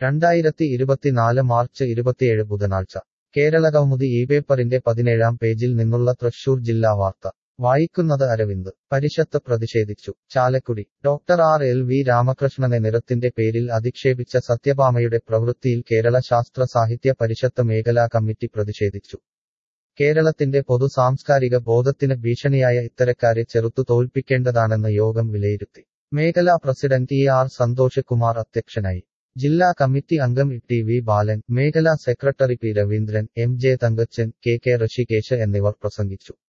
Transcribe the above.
രണ്ടായിരത്തി ഇരുപത്തിനാല് മാർച്ച് ഇരുപത്തിയേഴ് ബുധനാഴ്ച കേരള കൗമുദി ഈ പേപ്പറിന്റെ പതിനേഴാം പേജിൽ നിന്നുള്ള തൃശൂർ ജില്ലാ വാർത്ത വായിക്കുന്നത് അരവിന്ദ് പരിഷത്ത് പ്രതിഷേധിച്ചു Chalakudy doctor R L V രാമകൃഷ്ണനെ നിറത്തിന്റെ പേരിൽ അധിക്ഷേപിച്ച സത്യഭാമയുടെ പ്രവൃത്തിയിൽ കേരള ശാസ്ത്ര സാഹിത്യ പരിഷത്ത് മേഖലാ കമ്മിറ്റി പ്രതിഷേധിച്ചു കേരളത്തിന്റെ പൊതു സാംസ്കാരിക ബോധത്തിന് ഭീഷണിയായ ഇത്തരക്കാരെ ചെറുത്തു തോൽപ്പിക്കേണ്ടതാണെന്ന് യോഗം വിലയിരുത്തി മേഖലാ president E R Santhosh Kumar അധ്യക്ഷനായി ജില്ലാ കമ്മിറ്റി അംഗം ടി വി ബാലൻ മേഖലാ secretary P Raveendran M J Thankachan K K Rishikesh എന്നിവർ പ്രസംഗിച്ചു